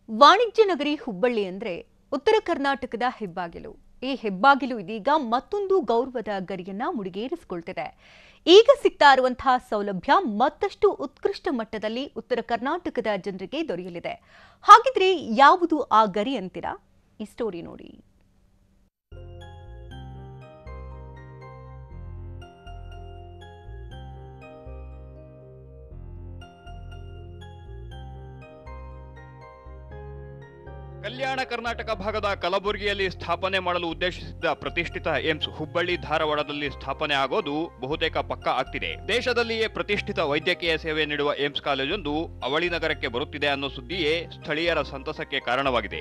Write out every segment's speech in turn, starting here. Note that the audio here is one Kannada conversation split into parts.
ವಾಣಿಜ್ಯ ನಗರಿ ಹುಬ್ಬಳ್ಳಿ ಅಂದ್ರೆ ಉತ್ತರ ಕರ್ನಾಟಕದ ಹೆಬ್ಬಾಗಿಲು ಈ ಹೆಬ್ಬಾಗಿಲು ಇದೀಗ ಮತ್ತೊಂದು ಗೌರವದ ಗರಿಯನ್ನ ಮುಡಿಗೇರಿಸಿಕೊಳ್ತಿದೆ ಈಗ ಸಿಗ್ತಾ ಇರುವಂತಹ ಸೌಲಭ್ಯ ಮತ್ತಷ್ಟು ಉತ್ಕೃಷ್ಟ ಮಟ್ಟದಲ್ಲಿ ಉತ್ತರ ಕರ್ನಾಟಕದ ಜನರಿಗೆ ದೊರೆಯಲಿದೆ ಹಾಗಿದ್ರೆ ಯಾವುದು ಆ ಗರಿ ಅಂತೀರಾ ಈ ಸ್ಟೋರಿ ನೋಡಿ ಕಲ್ಯಾಣ ಕರ್ನಾಟಕ ಭಾಗದ ಕಲಬುರಗಿಯಲ್ಲಿ ಸ್ಥಾಪನೆ ಮಾಡಲು ಉದ್ದೇಶಿಸಿದ್ದ ಪ್ರತಿಷ್ಠಿತ ಏಮ್ಸ್ ಹುಬ್ಬಳ್ಳಿ ಧಾರವಾಡದಲ್ಲಿ ಸ್ಥಾಪನೆ ಆಗೋದು ಬಹುತೇಕ ಪಕ್ಕ ಆಗ್ತಿದೆ ದೇಶದಲ್ಲಿಯೇ ಪ್ರತಿಷ್ಠಿತ ವೈದ್ಯಕೀಯ ಸೇವೆ ನೀಡುವ ಏಮ್ಸ್ ಕಾಲೇಜೊಂದು ಅವಳಿ ನಗರಕ್ಕೆ ಬರುತ್ತಿದೆ ಅನ್ನೋ ಸುದ್ದಿಯೇ ಸ್ಥಳೀಯರ ಸಂತಸಕ್ಕೆ ಕಾರಣವಾಗಿದೆ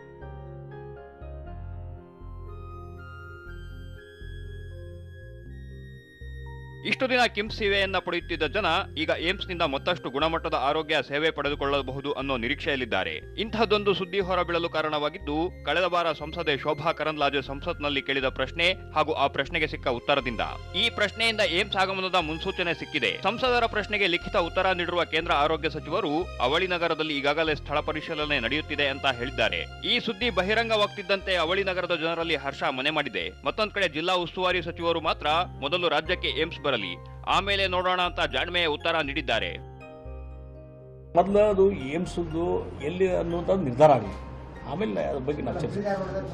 ಇಷ್ಟು ದಿನ ಕಿಮ್ಸ್ ಸೇವೆಯನ್ನ ಪಡೆಯುತ್ತಿದ್ದ ಜನ ಈಗ ಏಮ್ಸ್ನಿಂದ ಮತ್ತಷ್ಟು ಗುಣಮಟ್ಟದ ಆರೋಗ್ಯ ಸೇವೆ ಪಡೆದುಕೊಳ್ಳಬಹುದು ಅನ್ನೋ ನಿರೀಕ್ಷೆಯಲ್ಲಿದ್ದಾರೆ ಇಂತಹದ್ದೊಂದು ಸುದ್ದಿ ಹೊರಬೀಳಲು ಕಾರಣವಾಗಿದ್ದು ಕಳೆದ ವಾರ ಸಂಸದೆ ಶೋಭಾ ಕರಂದ್ಲಾಜೆ ಸಂಸತ್ನಲ್ಲಿ ಕೇಳಿದ ಪ್ರಶ್ನೆ ಹಾಗೂ ಆ ಪ್ರಶ್ನೆಗೆ ಸಿಕ್ಕ ಉತ್ತರದಿಂದ ಈ ಪ್ರಶ್ನೆಯಿಂದ ಏಮ್ಸ್ ಆಗಮನದ ಮುನ್ಸೂಚನೆ ಸಿಕ್ಕಿದೆ ಸಂಸದರ ಪ್ರಶ್ನೆಗೆ ಲಿಖಿತ ಉತ್ತರ ನೀಡಿರುವ ಕೇಂದ್ರ ಆರೋಗ್ಯ ಸಚಿವರು ಅವಳಿ ನಗರದಲ್ಲಿ ಈಗಾಗಲೇ ಸ್ಥಳ ಪರಿಶೀಲನೆ ನಡೆಯುತ್ತಿದೆ ಅಂತ ಹೇಳಿದ್ದಾರೆ ಈ ಸುದ್ದಿ ಬಹಿರಂಗವಾಗ್ತಿದ್ದಂತೆ ಅವಳಿ ನಗರದ ಜನರಲ್ಲಿ ಹರ್ಷ ಮನೆ ಮಾಡಿದೆ ಮತ್ತೊಂದ್ ಕಡೆ ಜಿಲ್ಲಾ ಉಸ್ತುವಾರಿ ಸಚಿವರು ಮಾತ್ರ ಮೊದಲು ರಾಜ್ಯಕ್ಕೆ ಏಮ್ಸ್ ಬರಲಿ ಆಮೇಲೆ ನೋಡೋಣ ಅಂತ ಜಾಣ್ಮೆಯ ಉತ್ತರ ನೀಡಿದ್ದಾರೆ ಮೊದಲು ಅದು ಏಮ್ಸದ್ದು ಎಲ್ಲಿ ಅನ್ನುವಂಥ ನಿರ್ಧಾರ ಆಗಲಿ ಆಮೇಲೆ ಅದ್ರ ಬಗ್ಗೆ ನಾವು ಚರ್ಚೆ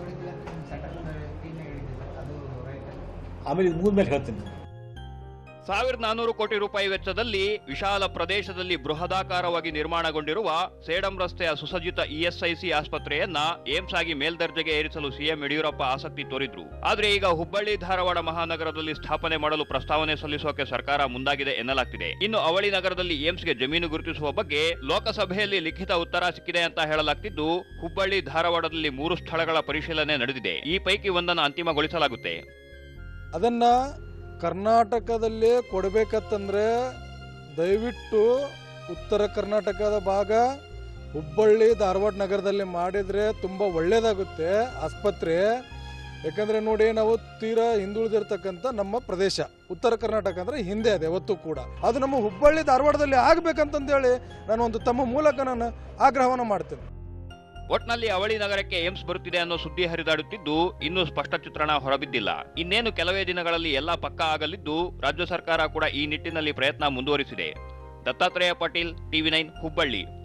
ಆಮೇಲೆ ಇದು ಮುಗಿದ್ಮೇಲೆ ಹೇಳ್ತೀನಿ ಸಾವಿರದ ನಾನೂರು ಕೋಟಿ ರೂಪಾಯಿ ವೆಚ್ಚದಲ್ಲಿ ವಿಶಾಲ ಪ್ರದೇಶದಲ್ಲಿ ಬೃಹದಾಕಾರವಾಗಿ ನಿರ್ಮಾಣಗೊಂಡಿರುವ ಸೇಡಂ ರಸ್ತೆಯ ಸುಸಜ್ಜಿತ ಇಎಸ್ಐಸಿ ಆಸ್ಪತ್ರೆಯನ್ನ ಏಮ್ಸ್ ಆಗಿ ಮೇಲ್ದರ್ಜೆಗೆ ಏರಿಸಲು ಸಿಎಂ ಯಡಿಯೂರಪ್ಪ ಆಸಕ್ತಿ ತೋರಿದ್ರು ಆದ್ರೆ ಈಗ ಹುಬ್ಬಳ್ಳಿ ಧಾರವಾಡ ಮಹಾನಗರದಲ್ಲಿ ಸ್ಥಾಪನೆ ಮಾಡಲು ಪ್ರಸ್ತಾವನೆ ಸಲ್ಲಿಸೋಕೆ ಸರ್ಕಾರ ಮುಂದಾಗಿದೆ ಎನ್ನಲಾಗ್ತಿದೆ ಇನ್ನು ಅವಳಿ ನಗರದಲ್ಲಿ ಏಮ್ಸ್ಗೆ ಜಮೀನು ಗುರುತಿಸುವ ಬಗ್ಗೆ ಲೋಕಸಭೆಯಲ್ಲಿ ಲಿಖಿತ ಉತ್ತರ ಸಿಕ್ಕಿದೆ ಅಂತ ಹೇಳಲಾಗ್ತಿದ್ದು ಹುಬ್ಬಳ್ಳಿ ಧಾರವಾಡದಲ್ಲಿ ಮೂರು ಸ್ಥಳಗಳ ಪರಿಶೀಲನೆ ನಡೆದಿದೆ ಈ ಪೈಕಿ ಒಂದನ್ನು ಅಂತಿಮಗೊಳಿಸಲಾಗುತ್ತೆ ಅದನ್ನು ಕರ್ನಾಟಕದಲ್ಲೇ ಕೊಡಬೇಕತ್ತಂದ್ರೆ ದಯವಿಟ್ಟು ಉತ್ತರ ಕರ್ನಾಟಕದ ಭಾಗ ಹುಬ್ಬಳ್ಳಿ ಧಾರವಾಡ ನಗರದಲ್ಲಿ ಮಾಡಿದರೆ ತುಂಬ ಒಳ್ಳೆಯದಾಗುತ್ತೆ ಆಸ್ಪತ್ರೆ ಯಾಕಂದರೆ ನೋಡಿ ನಾವು ತೀರಾ ಹಿಂದುಳಿದಿರ್ತಕ್ಕಂಥ ನಮ್ಮ ಪ್ರದೇಶ ಉತ್ತರ ಕರ್ನಾಟಕ ಅಂದರೆ ಹಿಂದೆ ಇದೆ ಯಾವತ್ತೂ ಕೂಡ ಅದು ನಮ್ಮ ಹುಬ್ಬಳ್ಳಿ ಧಾರವಾಡದಲ್ಲಿ ಆಗಬೇಕಂತಂದೇಳಿ ನಾನು ಒಂದು ತಮ್ಮ ಮೂಲಕ ನಾನು ಆಗ್ರಹವನ್ನು ಮಾಡ್ತೇನೆ ಒಟ್ನಲ್ಲಿ ಅವಳಿ ನಗರಕ್ಕೆ ಏಮ್ಸ್ ಬರುತ್ತಿದೆ ಅನ್ನೋ ಸುದ್ದಿ ಹರಿದಾಡುತ್ತಿದ್ದು ಇನ್ನೂ ಸ್ಪಷ್ಟ ಚಿತ್ರಣ ಹೊರಬಿದ್ದಿಲ್ಲ ಇನ್ನೇನು ಕೆಲವೇ ದಿನಗಳಲ್ಲಿ ಎಲ್ಲ ಪಕ್ಕ ಆಗಲಿದ್ದು ರಾಜ್ಯ ಸರ್ಕಾರ ಕೂಡ ಈ ನಿಟ್ಟಿನಲ್ಲಿ ಪ್ರಯತ್ನ ಮುಂದುವರಿಸಿದೆ ದತ್ತಾತ್ರೇಯ ಪಾಟೀಲ್ ಟಿವಿ ನೈನ್ ಹುಬ್ಬಳ್ಳಿ